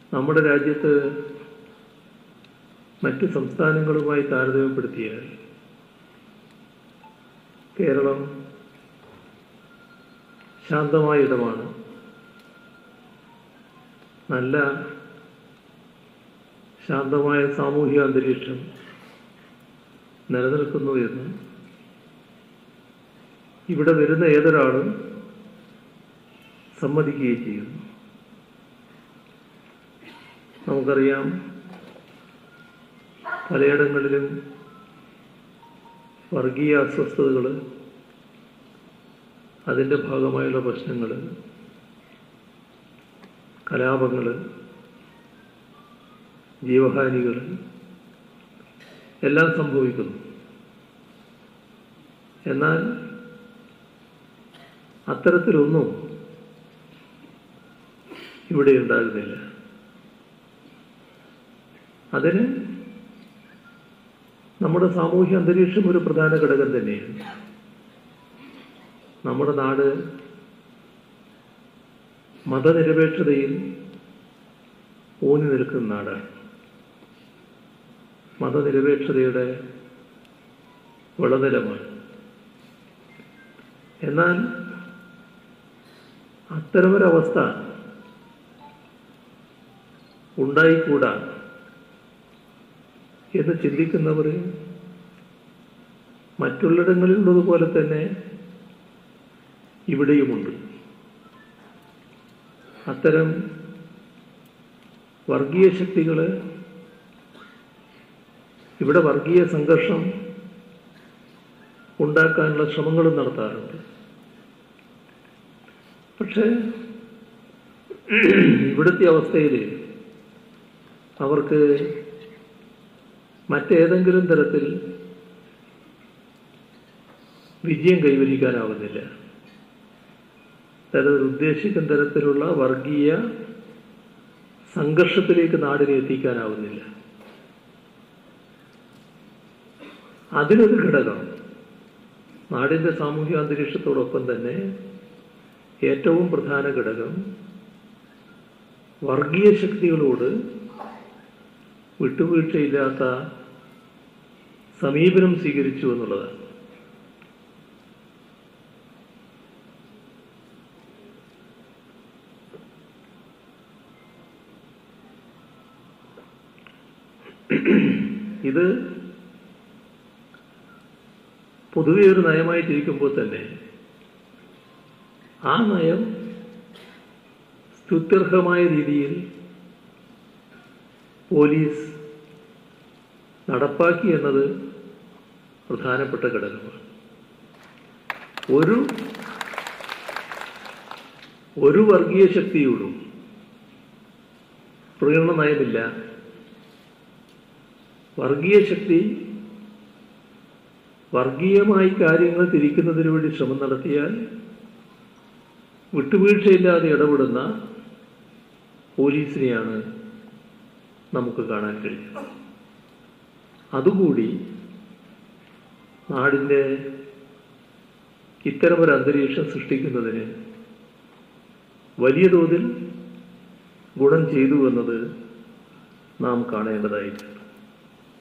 നമ്മുടെ രാജ്യത്ത് മറ്റ് സംസ്ഥാനങ്ങളുമായി താരതമ്യപ്പെടുത്തിയാൽ കേരളം ശാന്തമായ ഇടമാണ് നല്ല ശാന്തമായ സാമൂഹിക അന്തരീക്ഷം നിലനിൽക്കുന്നു എന്ന് ഇവിടെ വരുന്ന ഏതൊരാളും സമ്മതിക്കുകയും ചെയ്യുന്നു നമുക്കറിയാം പലയിടങ്ങളിലും വർഗീയ അസ്വസ്ഥതകൾ അതിൻ്റെ ഭാഗമായുള്ള പ്രശ്നങ്ങൾ കലാപങ്ങൾ ജീവഹാനികൾ എല്ലാം സംഭവിക്കുന്നു എന്നാൽ അത്തരത്തിലൊന്നും ഇവിടെ ഉണ്ടാകുന്നില്ല അതിന് നമ്മുടെ സാമൂഹ്യ അന്തരീക്ഷം ഒരു പ്രധാന ഘടകം തന്നെയാണ് നമ്മുടെ നാട് മതനിരപേക്ഷതയിൽ ഊന്നി നിൽക്കുന്ന നാടാണ് മതനിരപേക്ഷതയുടെ വിളനിലമാണ് എന്നാൽ അത്തരമൊരവസ്ഥ ഉണ്ടായിക്കൂടാ എന്ന് ചിന്തിക്കുന്നവർ മറ്റുള്ളിടങ്ങളിലുള്ളതുപോലെ തന്നെ ഇവിടെയുമുണ്ട് അത്തരം വർഗീയ ശക്തികൾ ഇവിടെ വർഗീയ സംഘർഷം ഉണ്ടാക്കാനുള്ള ശ്രമങ്ങളും നടത്താറുണ്ട് പക്ഷേ ഇവിടുത്തെ അവസ്ഥയിൽ അവർക്ക് മറ്റേതെങ്കിലും തരത്തിൽ വിജയം കൈവരിക്കാനാവുന്നില്ല അതായത് ഉദ്ദേശിക്കുന്ന തരത്തിലുള്ള വർഗീയ സംഘർഷത്തിലേക്ക് നാടിനെ എത്തിക്കാനാവുന്നില്ല അതിനൊരു ഘടകം നാടിൻ്റെ സാമൂഹിക അന്തരീക്ഷത്തോടൊപ്പം തന്നെ ഏറ്റവും പ്രധാന ഘടകം വർഗീയ ശക്തികളോട് വിട്ടുവീഴ്ചയില്ലാത്ത സമീപനം സ്വീകരിച്ചു എന്നുള്ളതാണ് ഇത് പൊതുവെ ഒരു നയമായിട്ടിരിക്കുമ്പോൾ തന്നെ ആ നയം സ്തുത്യർഹമായ രീതിയിൽ പോലീസ് നടപ്പാക്കി എന്നത് പ്രധാനപ്പെട്ട ഘടകമാണ് ഒരു ഒരു വർഗീയ ശക്തിയോടും പ്രകടന നയമില്ല വർഗീയ ശക്തി വർഗീയമായി കാര്യങ്ങൾ തിരിക്കുന്നതിന് വേണ്ടി ശ്രമം നടത്തിയാൽ വിട്ടുവീഴ്ചയില്ലാതെ ഇടപെടുന്ന പോലീസിനെയാണ് നമുക്ക് കാണാൻ കഴിയുന്നത് അതുകൂടി നാടിൻ്റെ ഇത്തരമൊരു അന്തരീക്ഷം സൃഷ്ടിക്കുന്നതിന് വലിയ തോതിൽ ഗുണം ചെയ്തു എന്നത് നാം കാണേണ്ടതായിട്ടുണ്ട്